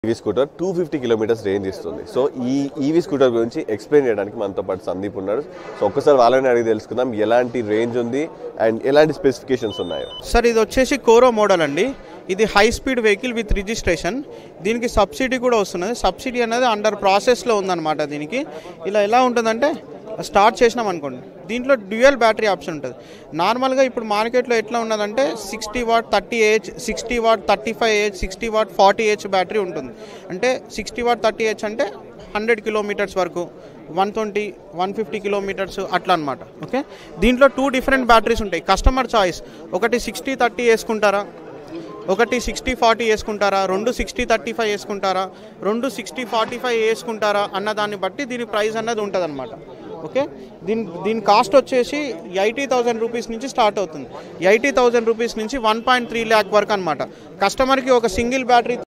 EV scooter two fifty kilometres range ఇస్తుంది so ఈ EV scooter గురించి ఎక్స్ప్లెయిన్ చేయడానికి మనతో పాటు సందీప్ ఉన్నాడు సో ఒక్కసారి వాళ్ళని అడిగి తెలుసుకుందాం ఎలాంటి రేంజ్ ఉంది అండ్ ఎలాంటి స్పెసిఫికేషన్స్ ఉన్నాయో సార్ ఇది వచ్చేసి కోరో మోడల్ అండి ఇది high speed vehicle with registration దీనికి సబ్సిడీ కూడా వస్తున్నది సబ్సిడీ అనేది అండర్ ప్రాసెస్లో ఉందన్నమాట దీనికి ఇలా ఎలా ఉంటుందంటే స్టార్ట్ చేసినాం అనుకోండి దీంట్లో డ్యూయల్ బ్యాటరీ ఆప్షన్ ఉంటుంది నార్మల్గా ఇప్పుడు మార్కెట్లో ఎట్లా ఉన్నదంటే sixty watt thirty AH sixty watt thirty five AH sixty watt forty AH battery ఉంటుంది అంటే సిక్స్టీ వాట్ థర్టీ ఏహెచ్ అంటే హండ్రెడ్ కిలోమీటర్స్ వరకు one twenty one fifty kilometres అట్లా అనమాట ఓకే దీంట్లో టూ డిఫరెంట్ బ్యాటరీస్ ఉంటాయి కస్టమర్ చాయిస్ ఒకటి sixty thirty వేసుకుంటారా ఒకటి సిక్స్టీ ఫార్టీ వేసుకుంటారా రెండు సిక్స్టీ థర్టీ ఫైవ్ వేసుకుంటారా రెండు సిక్స్టీ ఫార్టీ ఫైవ్ వేసుకుంటారా అన్న దాన్ని బట్టి దీని ప్రైస్ అన్నది ఉంటుంది అనమాట ఓకే దీని దీని కాస్ట్ వచ్చేసి ఎయిటీ థౌసండ్ రూపీస్ నుంచి స్టార్ట్ అవుతుంది ఎయిటీ థౌసండ్ రూపీస్ నుంచి వన్ పాయింట్ త్రీ ల్యాక్ వరకు అనమాట కస్టమర్కి ఒక సింగిల్ బ్యాటరీ